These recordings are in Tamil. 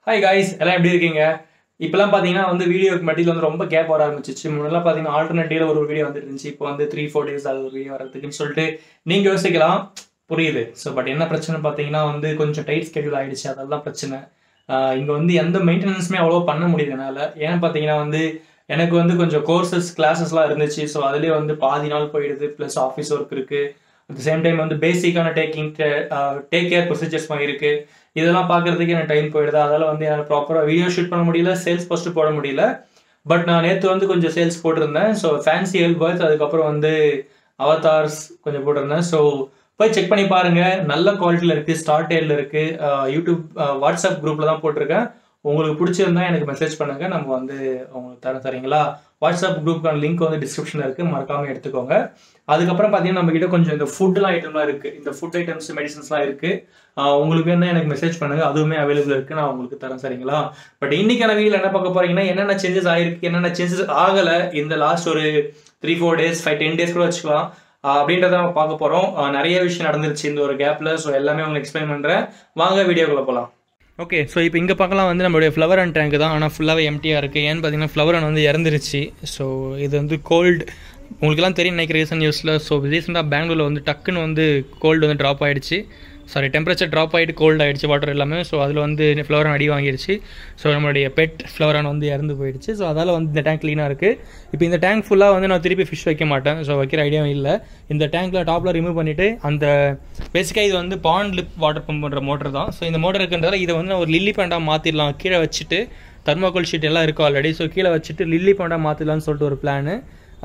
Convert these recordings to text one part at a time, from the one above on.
ஹாய் காய்ஸ் எல்லாம் எப்படி இருக்கீங்க இப்போலாம் பார்த்தீங்கன்னா வந்து வீடியோக்கு மட்டியில் வந்து ரொம்ப கேப் வர ஆரம்பிச்சிச்சு முன்னெல்லாம் பார்த்தீங்கன்னா ஆல்டர்னேட்டிவ்ல ஒரு வீடியோ வந்துட்டு இருந்துச்சு இப்போ வந்து த்ரீ ஃபோர் டேஸ் அது ஒரு வீடியோ வரதுக்குன்னு சொல்லிட்டு நீங்கள் யோசிக்கலாம் புரியுது ஸோ பட் என்ன பிரச்சனை பார்த்தீங்கன்னா வந்து கொஞ்சம் டைட் ஸ்கெடியூல் ஆயிடுச்சு அதெல்லாம் பிரச்சனை இங்கே வந்து எந்த மெயின்டெனன்ஸுமே அவ்வளோ பண்ண முடியுது என்னால் ஏன்னு பார்த்தீங்கன்னா வந்து எனக்கு வந்து கொஞ்சம் கோர்சஸ் கிளாஸஸ்லாம் இருந்துச்சு ஸோ அதுலேயே வந்து பாதி நாள் போயிடுது ப்ளஸ் ஆஃபீஸ் ஒர்க் இருக்குது அட் த சேம் டைம் வந்து பேசிக்கான டேக்கிங் டேக் கேர் ப்ரொசீஜர்ஸ் இருக்குது இதெல்லாம் பார்க்கறதுக்கு எனக்கு டைம் போயிடுது அதெல்லாம் வந்து என்னால் ப்ராப்பராக வீடியோ ஷூட் பண்ண முடியல சேல்ஸ் ஃபஸ்ட்டு போட முடியல பட் நான் நேற்று வந்து கொஞ்சம் சேல்ஸ் போட்டிருந்தேன் ஸோ ஃபேன்சி எல்பர்ஸ் அதுக்கப்புறம் வந்து அவதார்ஸ் கொஞ்சம் போட்டிருந்தேன் ஸோ போய் செக் பண்ணி பாருங்க நல்ல குவாலிட்டியில் இருக்குது ஸ்டார்ட் ஏரில் இருக்குது யூடியூப் வாட்ஸ்அப் குரூப்பில் தான் போட்டிருக்கேன் உங்களுக்கு பிடிச்சிருந்தா எனக்கு மெசேஜ் பண்ணுங்க நம்ம வந்து உங்களுக்கு தரேன் சரிங்களா வாட்ஸ்அப் குரூப்புக்கான லிங்க் வந்து டிஸ்கிரிப்ஷனில் இருக்குது மறக்காமல் எடுத்துக்கோங்க அதுக்கப்புறம் பார்த்தீங்கன்னா நம்ம கிட்ட கொஞ்சம் இந்த ஃபுட்லாம் ஐட்டம்லாம் இருக்குது இந்த ஃபுட் ஐட்டம்ஸ் மெடிசன்ஸ்லாம் இருக்குது உங்களுக்கு வேணா எனக்கு மெசேஜ் பண்ணுங்க அதுவுமே அவைலபிள் இருக்குது நான் உங்களுக்கு தரேன் சரிங்களா பட் இன்னைக்கான வீடியோவில் என்ன பார்க்க போறீங்கன்னா என்னென்ன சேஞ்சஸ் ஆயிருக்கு என்னென்ன சேஞ்சஸ் ஆகலை இந்த லாஸ்ட் ஒரு three four days five ten days கூட வச்சுக்கலாம் அப்படின்றத நம்ம பார்க்க போகிறோம் நிறைய விஷயம் நடந்துருச்சு இந்த ஒரு கேப்பில் ஸோ எல்லாமே உங்களுக்கு எக்ஸ்பிளைன் பண்ணுறேன் வாங்க வீடியோக்குள்ளே போகலாம் ஓகே ஸோ இப்போ இங்கே பார்க்கலாம் வந்து நம்மளுடைய ஃப்ளவர் அண்ட் டேங்க் தான் ஆனால் ஃபுல்லாகவே எம்டியாக இருக்குது ஏன்னு பார்த்தீங்கன்னா ஃப்ளவர் அண்ட் வந்து இறந்துருச்சு ஸோ இது வந்து கோல்டு உங்களுக்குலாம் தெரியும் நினைக்கிற ரீசன் நியூஸில் ஸோ ரீசெண்டாக பெங்களூரில் வந்து டக்குன்னு வந்து கோல்டு வந்து ட்ராப் ஆகிடுச்சு சாரி டெம்பரேச்சர் ட்ராப் ஆகிட்டு கோல்ட் ஆகிடுச்சு வாட்டர் எல்லாமே ஸோ அதில் வந்து ஃப்ளவரான் அடி வாங்கிடுச்சு ஸோ நம்மளுடைய பெட் ஃப்ளவரான் வந்து இறந்து போயிடுச்சு ஸோ அதால் வந்து இந்த டேங்க் க்ளீனாக இருக்குது இப்போ இந்த டேங்க் ஃபுல்லாக வந்து நான் திருப்பி ஃபிஷ் வைக்க மாட்டேன் ஸோ வைக்கிற ஐடியாவும் இல்லை இந்த டேங்க்கில் டாப்பில் ரிமூவ் பண்ணிவிட்டு அந்த பேசிக்காக இது வந்து பாண்ட் லிப் வாட்டர் பம்ப் பண்ணுற மோட்டர் தான் ஸோ இந்த மோட்டர் இருக்கிறதால இதை வந்து ஒரு லில்லி பேண்டாக மாற்றிடலாம் கீழே வச்சுட்டு தர்மாக்கோல் ஷீட் எல்லாம் இருக்கும் ஆல்ரெடி ஸோ கீழே வச்சுட்டு லில்லி பேண்டாக மாற்றிடலாம்னு சொல்லிட்டு ஒரு பிளான்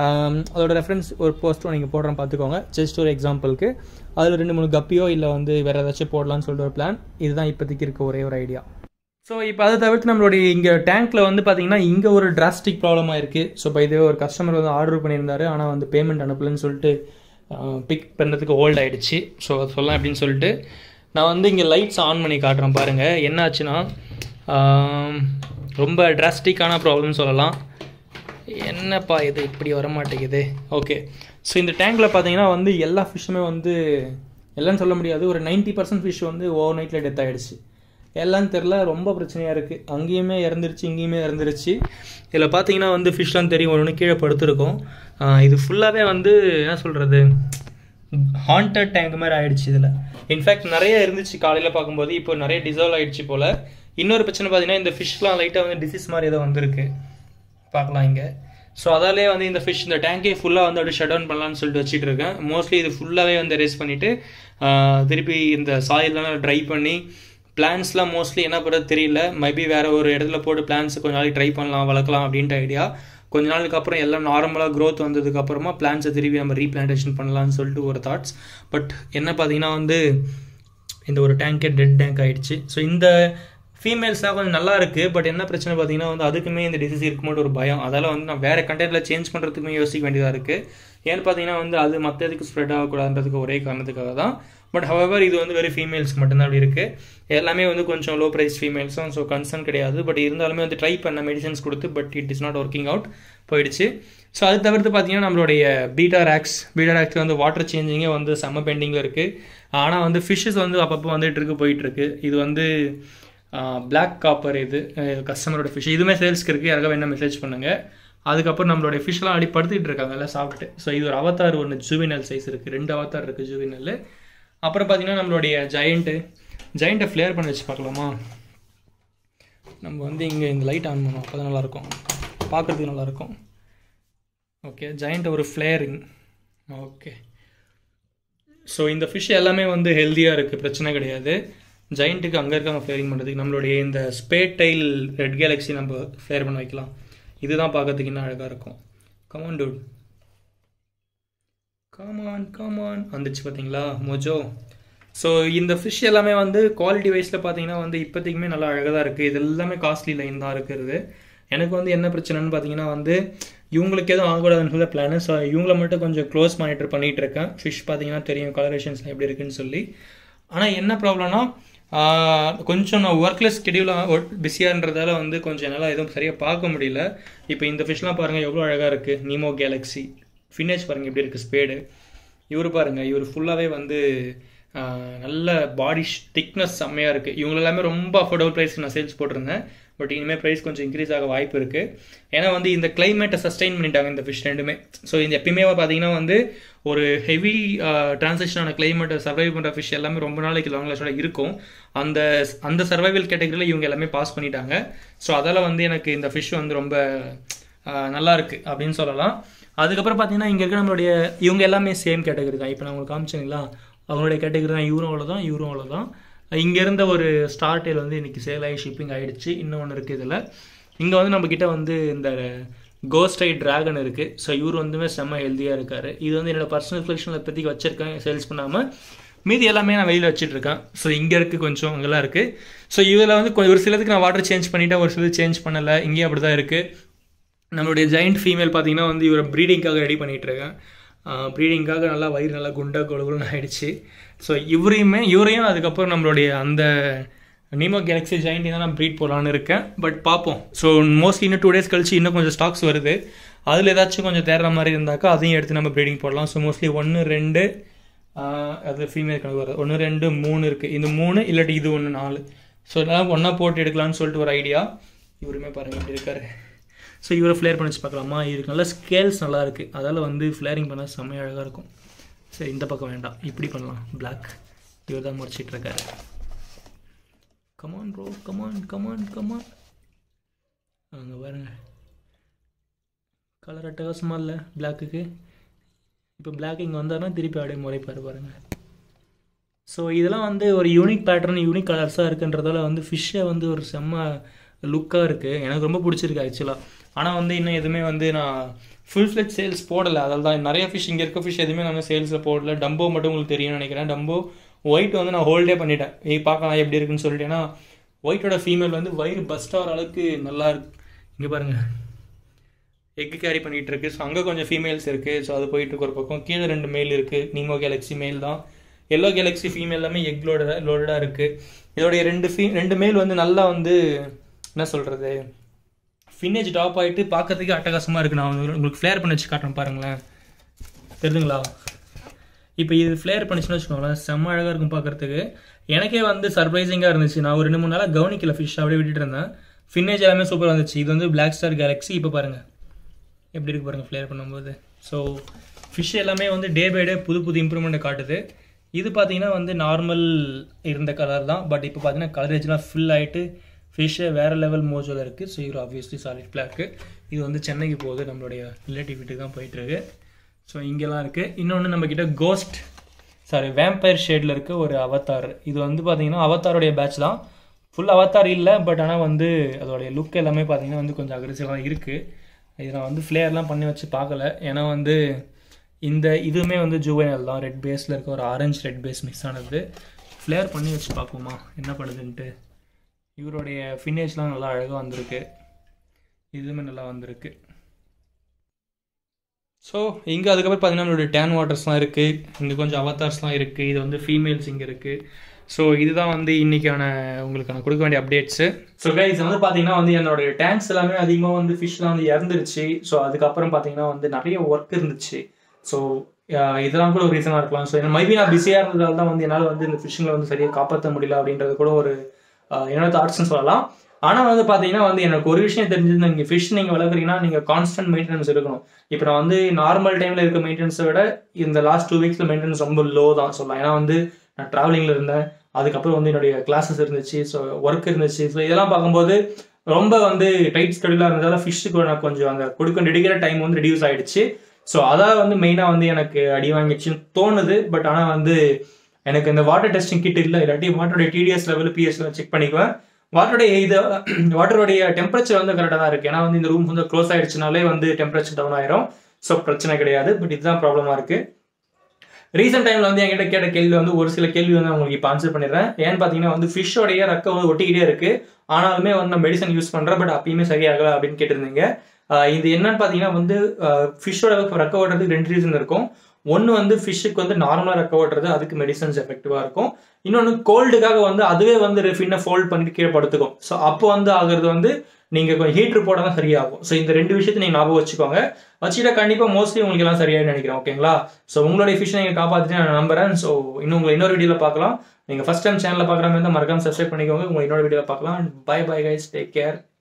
அதோட ரெஃபரன்ஸ் ஒரு போஸ்ட்டும் நீங்கள் போடுறேன் பார்த்துக்கோங்க ஜஸ்ட் ஒரு எக்ஸாம்பிளுக்கு அதில் ரெண்டு மூணு கப்பியோ இல்லை வந்து வேறு ஏதாச்சும் போடலாம்னு சொல்லிட்டு ஒரு பிளான் இதுதான் இப்போதைக்கு இருக்க ஒரே ஒரு ஐடியா ஸோ இப்போ அதை தவிர்த்து நம்மளுடைய இங்கே டேங்க்கில் வந்து பார்த்தீங்கன்னா இங்கே ஒரு டிராஸ்டிக் ப்ராப்ளமாக இருக்குது ஸோ இப்போ இதே ஒரு கஸ்டமர் வந்து ஆர்டர் பண்ணியிருந்தாரு ஆனால் வந்து பேமெண்ட் அனுப்பலன்னு சொல்லிட்டு பிக் பண்ணுறதுக்கு ஓல்ட் ஆகிடுச்சு ஸோ அது சொல்லலாம் அப்படின்னு சொல்லிட்டு நான் வந்து இங்கே லைட்ஸ் ஆன் பண்ணி காட்டுறேன் பாருங்கள் என்ன ஆச்சுன்னா ரொம்ப டிராஸ்டிக்கான ப்ராப்ளம்னு சொல்லலாம் என்னப்பா இது இப்படி வர மாட்டேங்குது ஓகே ஸோ இந்த டேங்கில் பார்த்தீங்கன்னா வந்து எல்லா ஃபிஷ்ஷுமே வந்து எல்லாம் சொல்ல முடியாது ஒரு நைன்ட்டி பர்சன்ட் ஃபிஷ் வந்து ஓவர் நைட்டில் டெத் ஆகிடுச்சு எல்லாம் தெரில ரொம்ப பிரச்சனையாக இருக்குது அங்கேயுமே இறந்துருச்சு இங்கேயுமே இறந்துருச்சு இதில் பார்த்தீங்கன்னா வந்து ஃபிஷ்லாம் தெரியும் ஒன்று கீழே படுத்துருக்கோம் இது ஃபுல்லாகவே வந்து என்ன சொல்கிறது ஹாண்டட் டேங்க் மாதிரி ஆயிடுச்சு இதில் இன்ஃபேக்ட் நிறைய இருந்துச்சு காலையில் பார்க்கும்போது இப்போ நிறைய டிசால்வ் ஆகிடுச்சு போல் இன்னொரு பிரச்சனை பார்த்தீங்கன்னா இந்த ஃபிஷ்லாம் லைட்டாக வந்து டிசீஸ் மாதிரி ஏதோ வந்திருக்கு பார்க்கலாம் இங்கே ஸோ அதாலே வந்து இந்த ஃபிஷ் இந்த டேங்கே ஃபுல்லாக வந்து அப்படியே ஷட் டவுன் பண்ணலான்னு சொல்லிட்டு வச்சுட்டு இருக்கேன் மோஸ்ட்லி இது ஃபுல்லாகவே வந்து ரேஸ் பண்ணிவிட்டு திருப்பி இந்த சாயிலெலாம் ட்ரை பண்ணி பிளான்ஸ்லாம் மோஸ்ட்லி என்ன பண்ணுறது தெரியல மேபி வேறு ஒரு இடத்துல போட்டு பிளான்ஸ் கொஞ்ச நாளைக்கு ட்ரை பண்ணலாம் வளர்க்கலாம் அப்படின்ட்டு ஐடியா கொஞ்ச நாளுக்கு அப்புறம் எல்லாம் நார்மலாக க்ரோத் வந்ததுக்கப்புறமா பிளான்ஸை திருப்பி நம்ம ரீபிளான்டேஷன் பண்ணலாம்னு சொல்லிட்டு ஒரு தாட்ஸ் பட் என்ன பார்த்தீங்கன்னா வந்து இந்த ஒரு டேங்கே டெட் டேங்க் ஆகிடுச்சு ஸோ இந்த ஃபீமேல்ஸாக கொஞ்சம் நல்லா இருக்குது பட் என்ன பிரச்சனை பார்த்தீங்கன்னா வந்து அதுக்குமே இந்த டிசீஸ் இருக்கும்போது ஒரு பயம் அதால் வந்து நான் வேறு கண்டென்ட்டில் சேஞ்ச் பண்ணுறதுக்குமே யோசிக்க வேண்டியதாக இருக்குது ஏன்னு பார்த்தீங்கன்னா வந்து அது மற்ற எதுக்கு ஸ்ப்ரெட் ஆகக்கூடாதுன்றதுக்கு ஒரே காரணத்துக்காக தான் பட் ஹவவர் இது வந்து வெறும் ஃபீமேல்ஸ்க்கு மட்டும்தான் அப்படி இருக்குது எல்லாமே வந்து கொஞ்சம் லோ ப்ரைஸ் ஃபீமேல்ஸும் ஸோ கன்சர்ன் கிடையாது பட் இருந்தாலுமே வந்து ட்ரை பண்ண மெடிசன்ஸ் கொடுத்து but it is not working out போயிடுச்சு ஸோ அது தவிர்த்து பார்த்தீங்கன்னா நம்மளுடைய பீட்டா ரேக்ஸ் பீட்டா ரேக்ஸ் வந்து வாட்டர் சேஞ்சிங்கே வந்து செம்ம பெண்டிங்கில் இருக்குது ஆனால் வந்து ஃபிஷ்ஷஸ் வந்து அப்பப்போ வந்துட்டு இருக்கு போயிட்டுருக்கு இது வந்து பிளாக் காப்பர் இது கஸ்டமரோட ஃபிஷ் இதுவுமே சேல்ஸ்க்கு இருக்குது யாருக்காக வேணால் மெசேஜ் பண்ணுங்கள் அதுக்கப்புறம் நம்மளுடைய ஃபிஷ்லாம் அடி படுத்துக்கிட்டு இருக்காங்கல்ல சாப்பிட்டு ஸோ இது ஒரு அவத்தார் ஒன்று ஜூவினல் சைஸ் இருக்குது ரெண்டு அவத்தார் இருக்குது ஜூவினல் அப்புறம் பார்த்தீங்கன்னா நம்மளுடைய ஜெயண்ட்டு ஜெயண்ட்டை ஃப்ளேர் பண்ணி வச்சு பார்க்கலாமா நம்ம வந்து இங்கே இந்த லைட் ஆன் பண்ணுவோம் அப்போ தான் நல்லாயிருக்கும் பார்க்குறதுக்கு நல்லாயிருக்கும் ஓகே ஜெயண்ட் ஒரு ஃப்ளேரிங் ஓகே ஸோ இந்த ஃபிஷ் எல்லாமே வந்து ஹெல்த்தியாக இருக்குது பிரச்சனை கிடையாது ஜெயிண்ட்டுக்கு அங்கே இருக்காங்க ஃப்ளேரிங் பண்ணுறதுக்கு நம்மளுடைய இந்த ஸ்பேட் டைல் ரெட் கேலக்ஸி நம்ம ஃப்ளேர் பண்ண வைக்கலாம் இதுதான் பார்க்கறதுக்கு இன்னும் அழகாக இருக்கும் கமான் டூட் கமான் கமான் வந்துச்சு பார்த்தீங்களா மோஜோ ஸோ இந்த ஃபிஷ் எல்லாமே வந்து குவாலிட்டி வைஸில் பார்த்தீங்கன்னா வந்து இப்போதைக்குமே நல்லா அழகாக தான் இருக்குது இது எல்லாமே காஸ்ட்லி லைன் தான் இருக்கிறது எனக்கு வந்து என்ன பிரச்சனைன்னு பார்த்தீங்கன்னா வந்து இவங்களுக்கு எதுவும் ஆகக்கூடாதுன்னு சொல்ல பிளான் ஸோ இவங்கள மட்டும் கொஞ்சம் க்ளோஸ் மானிட்டர் பண்ணிகிட்டு இருக்கேன் ஃபிஷ் பார்த்தீங்கன்னா தெரியும் கலரேஷன்ஸ்லாம் எப்படி இருக்குன்னு சொல்லி ஆனால் என்ன ப்ராப்ளம்னா கொஞ்சம் நான் ஒர்க்லெஸ் ஸ்கெடியூலாக பிஸியாகிறதால வந்து கொஞ்சம் என்னால் எதுவும் சரியாக பார்க்க முடியல இப்போ இந்த ஃபிஷ்லாம் பாருங்கள் எவ்வளோ அழகாக இருக்குது நீமோ கேலக்ஸி ஃபினேஜ் பாருங்கள் எப்படி இருக்குது ஸ்பேடு இவர் பாருங்கள் இவர் ஃபுல்லாகவே வந்து நல்ல பாடி திக்னஸ் செம்மையாக இருக்குது இவங்க எல்லாமே ரொம்ப அஃபோர்டபுள் ப்ரைஸ்க்கு நான் சேல்ஸ் போட்டிருந்தேன் பட் இனிமேல் ப்ரைஸ் கொஞ்சம் இன்க்ரீஸ் ஆக வாய்ப்பு இருக்குது ஏன்னா வந்து இந்த கிளைமேட்டை சஸ்டைன் பண்ணிட்டாங்க இந்த ஃபிஷ் ரெண்டுமே ஸோ இந்த எப்பயுமே பார்த்தீங்கன்னா வந்து ஒரு ஹெவி டிரான்சிஷனான கிளைமேட்டை சர்வைவ் பண்ணுற ஃபிஷ் எல்லாமே ரொம்ப நாளைக்கு லாங் லாஸ்டோட இருக்கும் அந்த அந்த சர்வைவல் கேட்டகரியில் இவங்க எல்லாமே பாஸ் பண்ணிட்டாங்க ஸோ அதால் வந்து எனக்கு இந்த ஃபிஷ் வந்து ரொம்ப நல்லா இருக்குது அப்படின்னு சொல்லலாம் அதுக்கப்புறம் பார்த்தீங்கன்னா இங்கே இருக்க நம்மளுடைய இவங்க எல்லாமே சேம் கேட்டகரி தான் இப்போ நான் உங்களுக்கு காமிச்சேங்களா அவங்களுடைய கேட்டகரி தான் இவரும் அவ்வளோதான் இவரும் அவ்வளோதான் இங்கே இருந்த ஒரு ஸ்டார் டேல் வந்து இன்றைக்கி சேல் ஆகி ஷிப்பிங் ஆகிடுச்சு இன்னொன்று இருக்குது இதில் இங்கே வந்து நம்மக்கிட்ட வந்து இந்த கோஸ்டை ட்ராகன் இருக்குது ஸோ இவர் வந்துமே செம்ம ஹெல்த்தியாக இருக்கார் இது வந்து என்னோடய பர்சனல் கலெக்ஷனில் பற்றிக்கு வச்சுருக்கேன் சேல்ஸ் பண்ணாமல் மீதி எல்லாமே நான் வெளியில் வச்சுட்ருக்கேன் ஸோ இங்கே இருக்குது கொஞ்சம் அங்கெல்லாம் இருக்குது ஸோ இதில் வந்து கொஞ்சம் ஒரு சிலதுக்கு நான் வாட்டர் சேஞ்ச் பண்ணிவிட்டேன் ஒரு சிலது சேஞ்ச் பண்ணலை இங்கேயும் அப்படி தான் இருக்குது நம்மளுடைய ஜெயிண்ட் ஃபீமேல் பார்த்தீங்கன்னா வந்து இவரை ப்ரீடிங்காக ரெடி பண்ணிகிட்ருக்கேன் ப்ரீடிங்காக நல்லா வயிறு நல்லா குண்டா கொழுகுன்னு ஆகிடுச்சு ஸோ இவரையுமே இவரையும் அதுக்கப்புறம் நம்மளுடைய அந்த நீமோ கேலக்ஸி ஜெயிண்ட் தான் நான் ப்ரீட் போடலான்னு இருக்கேன் பட் பார்ப்போம் ஸோ மோஸ்ட்லி இன்னும் டூ டேஸ் கழிச்சு இன்னும் கொஞ்சம் ஸ்டாக்ஸ் வருது அதில் ஏதாச்சும் கொஞ்சம் தேடுற மாதிரி இருந்தாக்கா அதையும் எடுத்து நம்ம ப்ரீடிங் போடலாம் ஸோ மோஸ்ட்லி ஒன்று ரெண்டு அது ஃபீமேல் கணக்கு வருது ஒன்று ரெண்டு மூணு இருக்குது இந்த மூணு இல்லாட்டி இது ஒன்று நாலு ஸோ இதெல்லாம் ஒன்றா போட்டு எடுக்கலாம்னு சொல்லிட்டு ஒரு ஐடியா இவருமே பாருங்கள் இப்படி இருக்காரு ஸோ இவரை ஃப்ளேர் பண்ணி வச்சு பார்க்கலாமா இதுக்கு நல்லா ஸ்கேல்ஸ் நல்லா இருக்குது அதால் வந்து ஃப்ளேரிங் பண்ணால் செம்ம அழகாக இருக்கும் சரி இந்த பக்கம் வேண்டாம் இப்படி பண்ணலாம் பிளாக் இவர் தான் முடிச்சிட்டு இருக்காரு come on bro come on come on come on அங்கே பாருங்க கலர் அட்டகாசமாக இல்லை பிளாக்குக்கு இப்போ பிளாக் இங்கே வந்தாருன்னா திருப்பி அப்படியே முறைப்பார் பாருங்க ஸோ இதெல்லாம் வந்து ஒரு யூனிக் பேட்டர்ன் யூனிக் கலர்ஸாக இருக்குன்றதால வந்து ஃபிஷ்ஷை வந்து ஒரு செம்ம லுக்காக இருக்குது எனக்கு ரொம்ப பிடிச்சிருக்கு ஆக்சுவலாக ஆனால் வந்து இன்னும் எதுவுமே வந்து நான் ஃபுல் ஃப்ளெட் சேல்ஸ் போடலை அதில் தான் நிறைய ஃபிஷ் இங்கே இருக்க ஃபிஷ் எதுவுமே நான் சேல்ஸில் போடல டம்போ மட்டும் உங்களுக்கு தெரியும்னு நினைக்கிறேன் டம்போ ஒயிட் வந்து நான் ஹோல்டே பண்ணிட்டேன் ஏய் பார்க்கலாம் எப்படி இருக்குன்னு சொல்லிட்டு ஏன்னா ஒயிட்டோட ஃபீமேல் வந்து வயிறு பஸ்ட் ஆகிற அளவுக்கு நல்லா இருக்கு இங்கே பாருங்கள் எக்கு கேரி பண்ணிகிட்டு இருக்கு ஸோ அங்கே கொஞ்சம் ஃபீமேல்ஸ் இருக்குது ஸோ அது போயிட்டு இருக்க ஒரு பக்கம் கீழே ரெண்டு மேல் இருக்குது நீமோ கேலக்ஸி மேல் தான் எல்லோ கேலக்ஸி ஃபீமேல் எல்லாமே எக் லோட லோடடாக இருக்குது இதோடைய ரெண்டு ஃபீ ரெண்டு மேல் வந்து நல்லா வந்து என்ன சொல்கிறது ஃபின்னேஜ் டாப் ஆகிட்டு பார்க்கறதுக்கு அட்டகாசமாக இருக்குது நான் வந்து உங்களுக்கு ஃப்ளேர் பண்ணி வச்சு காட்டுறேன் பாருங்களேன் தெரியுதுங்களா இப்போ இது ஃப்ளேர் பண்ணிச்சுன்னு வச்சுக்கோங்களேன் செம்ம அழகாக இருக்கும் பார்க்குறதுக்கு எனக்கே வந்து சர்ப்ரைசிங்காக இருந்துச்சு நான் ஒரு ரெண்டு மூணு நாளாக கவனிக்கல ஃபிஷ் அப்படியே விட்டுட்டு இருந்தேன் ஃபின்னேஜ் எல்லாமே சூப்பராக இருந்துச்சு இது வந்து பிளாக் ஸ்டார் கேலக்ஸி இப்போ பாருங்கள் எப்படி இருக்கு பாருங்கள் ஃப்ளேர் பண்ணும்போது ஸோ ஃபிஷ் எல்லாமே வந்து டே பை டே புது புது இம்ப்ரூவ்மெண்ட்டை காட்டுது இது பார்த்தீங்கன்னா வந்து நார்மல் இருந்த கலர் தான் பட் இப்போ பார்த்தீங்கன்னா கலரேஜ்லாம் ஃபில் ஆகிட்டு ஃபிஷ்ஷே வேறு லெவல் மோஜோவில் இருக்குது ஸோ இது ஆப்வியஸ்லி சாலிட் பிளாக்கு இது வந்து சென்னைக்கு போகுது நம்மளுடைய ரிலேட்டிவ் வீட்டுக்கு தான் போயிட்டுருக்கு ஸோ இங்கெல்லாம் இருக்குது இன்னொன்று நம்மக்கிட்ட கோஸ்ட் சாரி வேம்பயர் ஷேடில் இருக்க ஒரு அவத்தார் இது வந்து பார்த்தீங்கன்னா அவத்தாருடைய பேட்ச் தான் ஃபுல் அவத்தார் இல்லை பட் ஆனால் வந்து அதோடைய லுக் எல்லாமே பார்த்தீங்கன்னா வந்து கொஞ்சம் அக்ரெசிவாக இருக்குது இது நான் வந்து ஃப்ளேர்லாம் பண்ணி வச்சு பார்க்கல ஏன்னா வந்து இந்த இதுவுமே வந்து ஜூவைனல் தான் ரெட் பேஸில் இருக்க ஒரு ஆரஞ்சு ரெட் பேஸ் மிக்ஸ் ஆனது ஃப்ளேர் பண்ணி வச்சு பார்ப்போமா என்ன பண்ணுதுன்ட்டு இவருடைய ஃபினிஷ்லாம் நல்லா அழகாக வந்திருக்கு இதுவுமே நல்லா வந்திருக்கு ஸோ இங்கே அதுக்கப்புறம் பார்த்தீங்கன்னா நம்மளுடைய டேன் வாட்டர்ஸ்லாம் இருக்குது இங்கே கொஞ்சம் அவத்தார்ஸ்லாம் இருக்குது இது வந்து ஃபீமேல்ஸ் இங்கே இருக்குது ஸோ இதுதான் வந்து இன்றைக்கான உங்களுக்கு நான் கொடுக்க வேண்டிய அப்டேட்ஸு ஸோ கைஸ் வந்து பார்த்தீங்கன்னா வந்து என்னோடய டேங்க்ஸ் எல்லாமே அதிகமாக வந்து ஃபிஷ்லாம் வந்து இறந்துருச்சு ஸோ அதுக்கப்புறம் பார்த்தீங்கன்னா வந்து நிறைய ஒர்க் இருந்துச்சு ஸோ இதெல்லாம் கூட ஒரு ரீசனாக இருக்கலாம் ஸோ மைபி நான் பிஸியாக இருந்ததால் தான் வந்து என்னால் வந்து இந்த ஃபிஷ்ஷிங்களை வந்து சரியாக காப்பாற்ற முடியல அப்படின்றது கூட ஒரு என்னோட தாட்ஸ்னு சொல்லலாம் ஆனால் வந்து பார்த்தீங்கன்னா வந்து எனக்கு ஒரு விஷயம் தெரிஞ்சது நீங்கள் ஃபிஷ் நீங்கள் வளர்க்குறீங்கன்னா நீங்கள் கான்ஸ்டன்ட் மெயின்டெனன்ஸ் இருக்கணும் இப்போ நான் வந்து நார்மல் டைமில் இருக்க மெயின்டெனன்ஸை விட இந்த லாஸ்ட் டூ வீக்ஸில் மெயின்டெனன்ஸ் ரொம்ப லோ தான் சொல்லலாம் ஏன்னா வந்து நான் ட்ராவலிங்கில் இருந்தேன் அதுக்கப்புறம் வந்து என்னுடைய கிளாஸஸ் இருந்துச்சு ஸோ ஒர்க் இருந்துச்சு ஸோ இதெல்லாம் பார்க்கும்போது ரொம்ப வந்து டைட் ஸ்கெடியூலாக இருந்ததால் ஃபிஷ்ஷுக்கு நான் கொஞ்சம் அந்த கொடுக்க டெடிக்கிற டைம் வந்து ரெடியூஸ் ஆகிடுச்சு ஸோ அதான் வந்து மெயினாக வந்து எனக்கு அடி வாங்கிடுச்சுன்னு தோணுது பட் ஆனால் வந்து எனக்கு இந்த வாட்டர் டெஸ்டிங் கிட் இல்லை இல்லாட்டி வாட்டருடைய டிடிஎஸ் லெவல் பிஎஸ்ல செக் பண்ணிக்குவேன் வாட்டருடைய இது வாட்டருடைய டெம்பரேச்சர் வந்து கரெக்டாக தான் இருக்குது ஏன்னா வந்து இந்த ரூம் வந்து க்ளோஸ் ஆயிடுச்சுனாலே வந்து டெம்பரேச்சர் டவுன் ஆயிரும் ஸோ பிரச்சனை கிடையாது பட் இதுதான் ப்ராப்ளமாக இருக்குது ரீசெண்ட் டைமில் வந்து என்கிட்ட கேட்ட கேள்வி வந்து ஒரு சில கேள்வி வந்து உங்களுக்கு இப்போ ஆன்சர் பண்ணிடுறேன் ஏன்னு பார்த்தீங்கன்னா வந்து ஃபிஷ்ஷோடைய ரக்கம் வந்து ஒட்டிக்கிட்டே இருக்குது ஆனாலுமே வந்து நான் மெடிசன் யூஸ் பண்ணுறேன் பட் அப்பயுமே சரியாகலை அப்படின்னு கேட்டிருந்தீங்க இது என்னன்னு பார்த்தீங்கன்னா வந்து ஃபிஷ்ஷோட ரக்க ஓட்டுறதுக்கு ரெண்டு ரீசன் இருக்கும் ஒன்று வந்து ஃபிஷ்ஷுக்கு வந்து நார்மலாக ரெக்க ஓட்டுறது அதுக்கு மெடிசன்ஸ் எஃபெக்டிவாக இருக்கும் இன்னொன்று கோல்டுக்காக வந்து அதுவே வந்து ஃபின்னை ஃபோல்ட் பண்ணிட்டு கீழே படுத்துக்கும் ஸோ அப்போ வந்து ஆகுறது வந்து நீங்கள் கொஞ்சம் ஹீட்ரு போட தான் சரியாகும் ஸோ இந்த ரெண்டு விஷயத்தை நீங்கள் ஞாபகம் வச்சுக்கோங்க வச்சுட்டா கண்டிப்பாக மோஸ்ட்லி உங்களுக்கு எல்லாம் சரியாயின்னு நினைக்கிறேன் ஓகேங்களா ஸோ உங்களுடைய ஃபிஷ் நீங்கள் காப்பாற்றிட்டு நான் நம்புறேன் ஸோ இன்னும் உங்களை இன்னொரு வீடியோவில் பார்க்கலாம் நீங்கள் ஃபஸ்ட் டைம் சேனலில் பார்க்குற மாதிரி தான் மறக்காம சப்ஸ்கிரைப் பண்ணிக்கோங்க உங்களை இன்னொரு வீடியோவில் பார்க்கலாம் bye bye guys take care